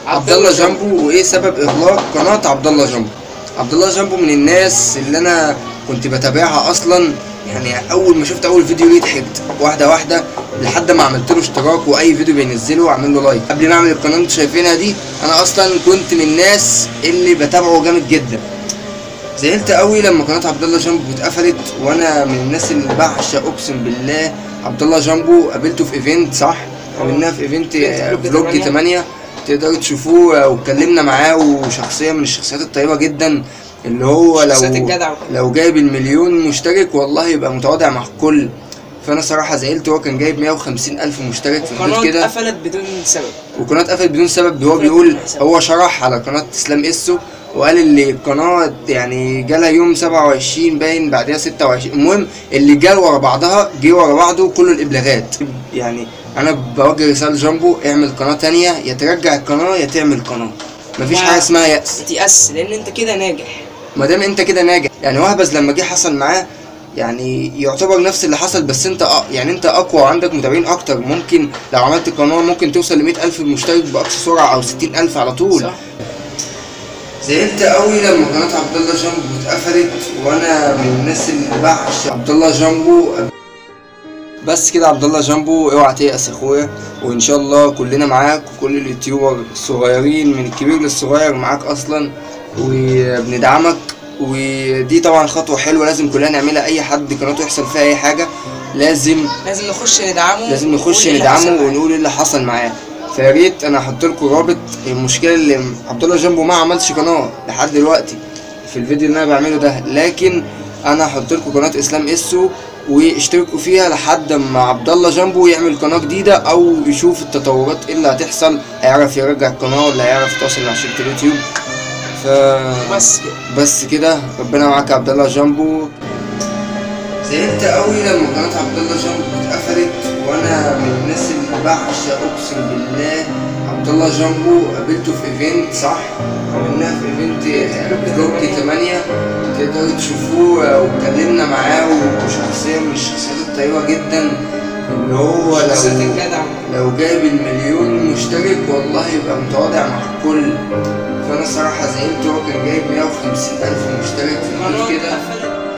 عبد الله جامبو وايه سبب اغلاق قناه عبد الله جامبو عبد الله جامبو من الناس اللي انا كنت بتابعها اصلا يعني اول ما شفت اول فيديو ليه ضحكت واحده واحده لحد ما عملت له اشتراك واي فيديو بينزله اعمل له لايك قبل ما اعمل القناه اللي انتوا شايفينها دي انا اصلا كنت من الناس اللي بتابعه جامد جدا زعلت قوي لما قناه عبد الله جامبو اتقفلت وانا من الناس اللي بعشق اقسم بالله عبد الله جامبو قابلته في ايفنت صح قابلناه في ايفنت فلوج فلوج 8. 8 تقدروا تشوفوه واتكلمنا معاه وشخصيه من الشخصيات الطيبه جدا اللي هو لو شخصيات الجدع وكده. لو جايب المليون مشترك والله يبقى متواضع مع الكل فانا صراحه زعلت هو كان جايب 150 الف مشترك في القناه الحدود كده اتقفلت بدون سبب وقناه اتقفلت بدون سبب هو بيقول هو شرح على قناه اسلام اسو وقال اللي القناه يعني جالها يوم 27 باين بعدها 26 المهم اللي جال ورا بعضها جه ورا بعضه كله الابلاغات يعني انا بوجه رساله جامبو اعمل قناه تانية يا ترجع القناه يا تعمل قناه مفيش ما- حاجه اسمها يأس تيأس لان انت كده ناجح ما دام انت كده ناجح يعني وهبز لما جه حصل معاه يعني يعتبر نفس اللي حصل بس انت أ... يعني انت اقوى وعندك متابعين اكتر ممكن لو عملت قناه ممكن توصل ل الف مشترك باقصى سرعه او 60000 على طول صح زعلت قوي لما قناه عبد الله جامبو اتقفلت وانا من الناس اللي بعشق عبد الله جامبو بس كده عبد الله جامبو اوعى تيأس يا اخويا وان شاء الله كلنا معاك وكل اليوتيوبر الصغيرين من الكبير للصغير معاك اصلا وبندعمك ودي طبعا خطوه حلوه لازم كلنا نعملها اي حد قناته يحصل فيها اي حاجه لازم لازم نخش ندعمه لازم نخش ونقول اللي ندعمه حصل معاه. ونقول ايه اللي حصل معاه فيا ريت انا هحط لكم رابط المشكله اللي عبد الله جنبه ما عملش قناه لحد دلوقتي في الفيديو اللي انا بعمله ده لكن انا هحط لكم قناه اسلام اسو واشتركوا فيها لحد ما عبد الله جنبه يعمل قناه جديده او يشوف التطورات ايه اللي هتحصل هيعرف يرجع القناه ولا هيعرف يتواصل مع شركه اليوتيوب ف بس كده بس كده ربنا معاك يا عبد الله جامبو زعلت قوي لما قناه عبد الله جامبو اتقفلت وانا من الناس اللي بعشق اقسم بالله عبد الله جامبو قابلته في ايفنت صح قابلناه في ايفنت فلوج 8 تقدروا تشوفوه واتكلمنا معاه وشخصيه من الشخصيات الطيبه جدا اللي هو شخصية لو الجدع لو جايب المليون مشترك والله يبقى متواضع مع الكل فانا صراحه زعلت هو كان جايب 150 الف مشترك في القناه الفيديو كده اتقفلت